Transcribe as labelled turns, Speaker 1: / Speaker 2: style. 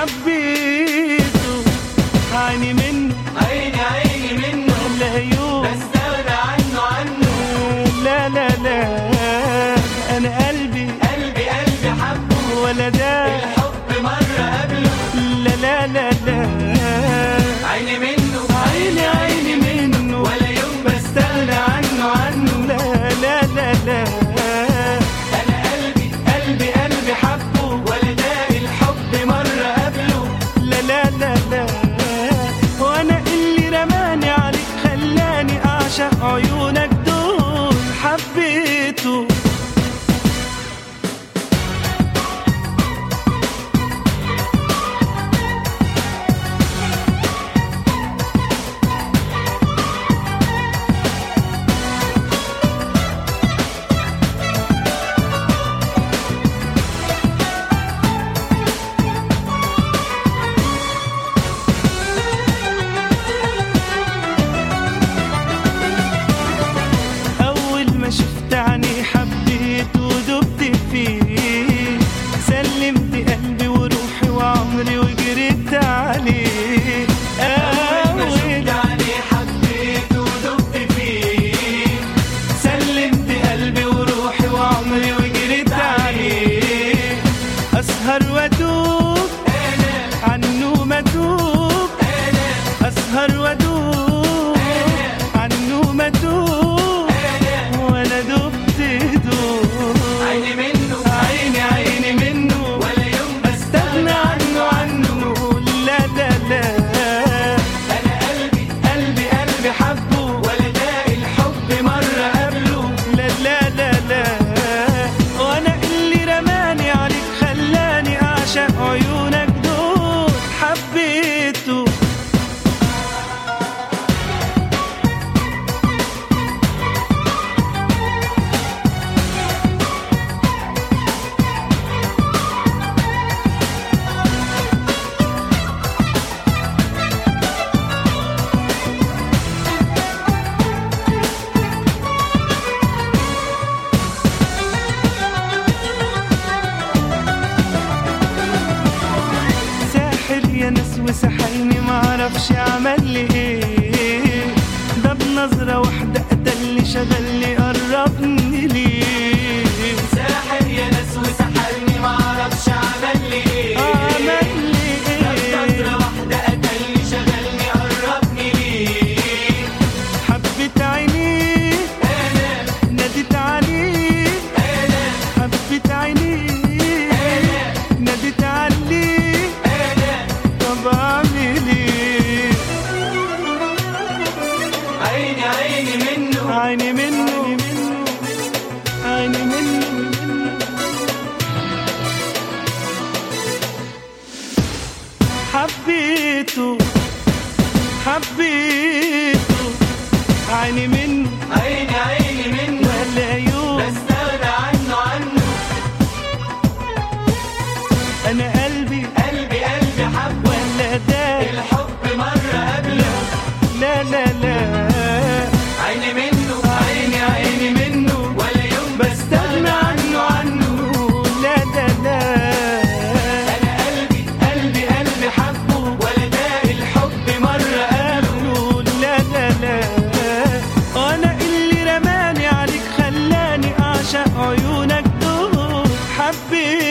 Speaker 1: حبيته عيني منه
Speaker 2: عيني عيني منه
Speaker 1: ولا يوم
Speaker 2: بستغنى عنه عنه
Speaker 1: لا لا لا انا قلبي
Speaker 2: قلبي قلبي حبه
Speaker 1: ولا ده
Speaker 2: الحب مرة قبله
Speaker 1: لا لا لا لا
Speaker 2: عيني منه
Speaker 1: عيني عيني منه
Speaker 2: ولا يوم بستغنى عنه عنه
Speaker 1: لا لا لا لا
Speaker 2: انا قلبي قلبي قلبي حبه ولا ده الحب مرة قبله
Speaker 1: لا لا لا لا وانا اللي رماني عليك خلاني اعشق عيونك دول حبيته أول ما شفت عيني حبيت ودبت فيه سلمت قلبي وروحي وعمري وجريت عليه
Speaker 2: أول ما شفت
Speaker 1: أول
Speaker 2: عليه حبيت ودبت فيه
Speaker 1: سلمت قلبي وروحي وعمري وجريت عليه أسهر وأدوب
Speaker 2: أنا
Speaker 1: عنه ما أدوب
Speaker 2: أنا
Speaker 1: أسهر وأدوب عنه ما أدوب
Speaker 2: أنا
Speaker 1: وأنا دبت دوب
Speaker 2: عيني منه
Speaker 1: عيني عيني منه
Speaker 2: ولا يوم
Speaker 1: استغنى عنه عنه لا لا لا
Speaker 2: أنا قلبي
Speaker 1: قلبي قلبي حبه
Speaker 2: ولا ده الحب مرة قبله
Speaker 1: لا لا لا لا وانا اللي رماني عليك خلاني اعشق عيونك دول حبيته ساحر يا ناس وسحرني معرفش عمل لي ايه ده بنظرة واحدة قتلني شغلني قربني ليه
Speaker 2: ساحر يا ناس وسحرني معرفش عمل لي ايه
Speaker 1: عمل لي
Speaker 2: نظرة
Speaker 1: ايه
Speaker 2: واحدة قتلني شغلني قربني ليه
Speaker 1: حبيت عينيه
Speaker 2: أنا
Speaker 1: ناديت عليه
Speaker 2: أنا
Speaker 1: حبيت عينيه
Speaker 2: أنا
Speaker 1: ناديت عليه
Speaker 2: أنا
Speaker 1: طب اعمل ايه
Speaker 2: عيني عيني منه
Speaker 1: عيني منه عيني منه حبيته حبيته عيني منه
Speaker 2: عيني عيني منه
Speaker 1: ولا يوم
Speaker 2: بستغنى عنه عنه
Speaker 1: انا قلبي
Speaker 2: قلبي قلبي حبه
Speaker 1: ولا ده
Speaker 2: الحب مرة قبله
Speaker 1: لا لا لا
Speaker 2: عيني منه
Speaker 1: عيني عيني منه
Speaker 2: ولا يوم
Speaker 1: بستغنى عنه عنه لا لا لا
Speaker 2: أنا قلبي قلبي قلبي حبه ولا ده الحب مرة قبله
Speaker 1: قالوا لا لا لا انا اللي رماني عليك خلاني اعشق عيونك دول حبيت